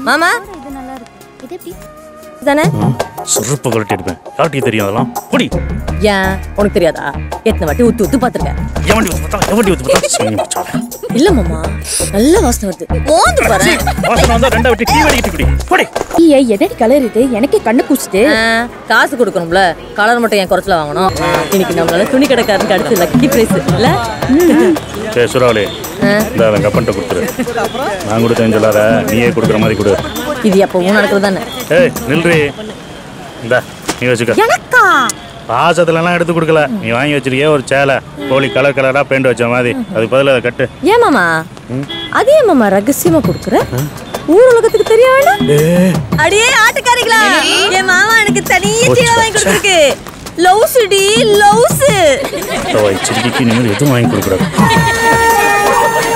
மாமா இது நல்லா இருக்கு இது எப்படி தானே சுருப்பு கழட்டி எடுப்பேன் யார்கிட்ட தெரியும் அதெல்லாம் பொடி ஏன் உனக்கு தெரியாதா எத்தனை வாட்டி ஊத்து ஊத்து பாத்துருக்கேன் எவண்டி ஊத்து பார்த்தா எவண்டி ஊத்து பார்த்தா சீனி மச்சான். இல்ல மாமா நல்ல வாசனை வருது மோந்து பாரு வாசனை வந்தா ரெண்டா வெட்டி டீ வெடிக்கிட்டு குடி பொடி ஐயா எதடி கலர் இது எனக்கு கண்ணு கூசுது ஆ, காசு கொடுக்கணும்ல கலர் மட்டும் என் குறைச்சல வாங்கணும் இன்னைக்கு நம்மளால துணி கடைக்காரனுக்கு அடுத்து லக்கி பிரைஸ் இல்ல சரி சுறாவளி இந்த அவன் கப்பன்ட்ட கொடுத்துரு நான் கொடுத்தேன்னு சொல்லாத நீயே கொடுக்குற மாதிரி கொடு இது எப்பவும் நடக்கிறது தானே ஏய் நில்றி இந்த நீ வச்சுக்க எனக்கா பாசத்துலலாம் எடுத்து கொடுக்கல நீ வாங்கி வச்சிருக்கிய ஒரு சேலை கோழி கலர் கலரா பெயிண்ட் வச்ச மாதிரி அதுக்கு பதிலா அதை கட்டு ஏன் மாமா அது ஏன் மாமா ரகசியமா கொடுக்குற ஊர் உலகத்துக்கு தெரிய வேண்டாம் அடியே ஆட்டுக்காரிங்களா என் மாமா எனக்கு தனியா சீலை வாங்கி கொடுத்துருக்கு லவ்ஸ் டி லவ்ஸ் சிரிக்கிக்கு இனிமேல் எதுவும் வாங்கி கொடுக்குறாரு